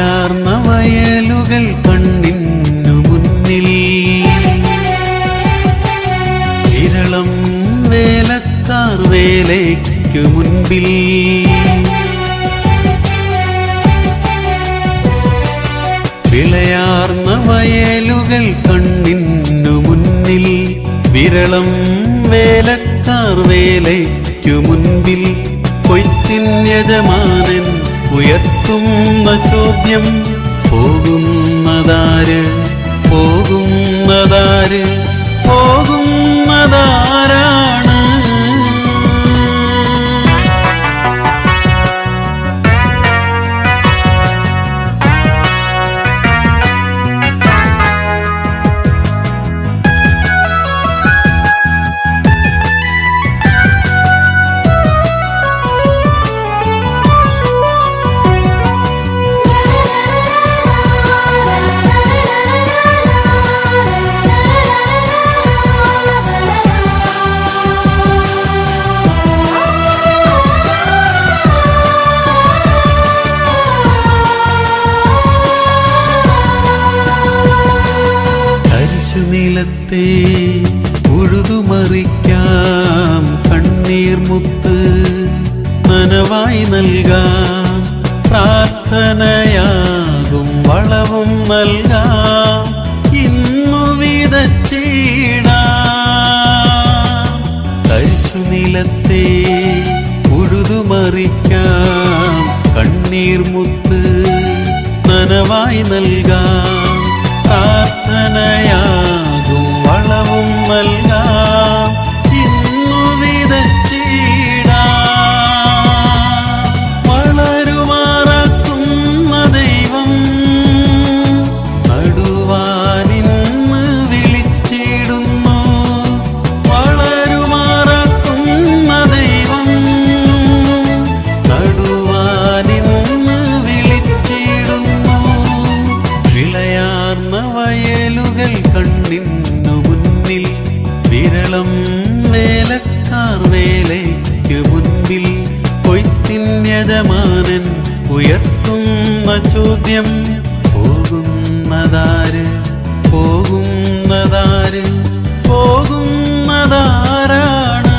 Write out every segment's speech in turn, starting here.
വിളയാർന്ന വയലുകൾ കണ്ണിന്നു മുന്നിൽ വിരളം വേലക്കാർ വേലയ്ക്കു മുൻപിൽ വിളയാർന്ന വയലുകൾ കണ്ണിന്നു മുന്നിൽ വിരളം വേലക്കാർ വേലയ്ക്കു മുൻപിൽ കൊയ്ത്തിൻ യജമാനൻ ഉയർത്തുന്ന ചോദ്യം പോകുന്നതാര് പോകുന്നതാര് പോകുന്നതാരാണ് തരിശുനിലത്തെ ഉഴുതുമറിക്കാം കണ്ണീർ മുത്ത് നനവായി നൽകാം പ്രാർത്ഥനയാകും വളവും നൽകാം ഇന്നു വിതച്ചിടാം തരിശുനിലത്തെ ഉഴുതുമറിക്കാം കണ്ണീർ മുത്ത് നനവായി നൽകാം പ്രാർത്ഥനയാകും വളവും നൽകാം ഇന്നു വിതച്ചിടാം വളരുമാറാക്കുന്ന ദൈവം നടുവാനിന്ന് വിളിച്ചിടുന്നു വളരുമാറാക്കുന്ന ദൈവം നടുവാനിന്ന് വിളിച്ചിടുന്നു വിളയാർന്ന വയലുകൾ കണ്ണിന്നു മുന്നിൽ വിരളം വേലക്കാർ വേലയ്ക്ക് മുൻപിൽ കൊയ്ത്തിൻ യജമാനൻ ഉയർത്തുന്ന ചോദ്യം പോകുന്നതാര് പോകുന്നതാര് പോകുന്നതാരാണ്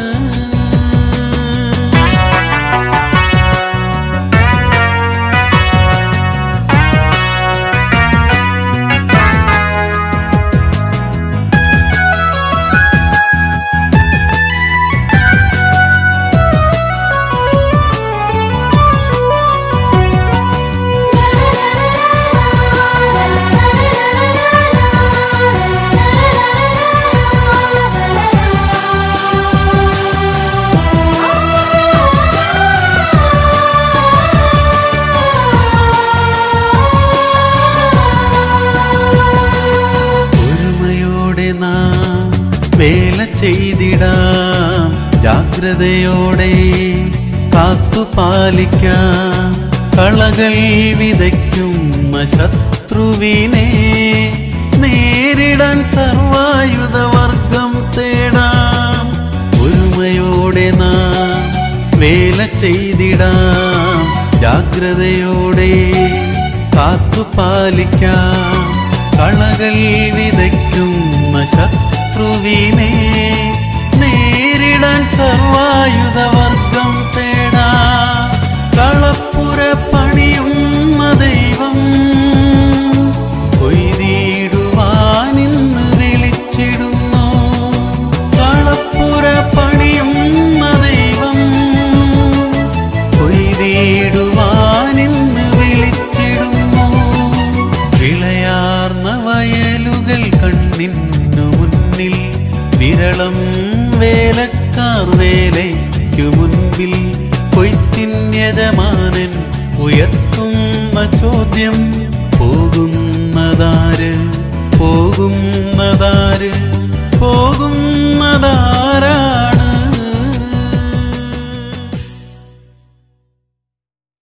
ഒരുമയോടെ നാം വേല ചെയ്തിടാം ജാഗ്രതയോടെ കാത്തു പാലിക്കാം കളകൾ വിതയ്ക്കുന്ന ശത്രുവിനെ നേരിടാൻ സർവായുധവർഗം തേടാം ഒരുമയോടെ നാം വേല ചെയ്തിടാം ജാഗ്രതയോടെ കാത്തു പാലിക്കാം കളകൾ വിതയ്ക്കുന്ന ശത്രുവിനെ നേരിടാൻ സർവായുധവർഗം തേടാ കളപ്പുര പണിയുന്ന ദൈവം കൊയ്തിടുവാനിന്ന് വിളിച്ചിടുന്നു കളപ്പുര പണിയുന്ന ദൈവം കൊയ്തിടുവാനിന്ന് വിളിച്ചിടുന്നു വിളയാർന്ന വയലുകൾ കണ്ണിന്നു മുന്നിൽ വിരളം വേലക്കാർ വേലയ്ക്കു മുൻപിൽ കൊയ്ത്തിൻ യജമാനൻ ഉയർത്തുന്ന ചോദ്യം പോകുന്നതാര്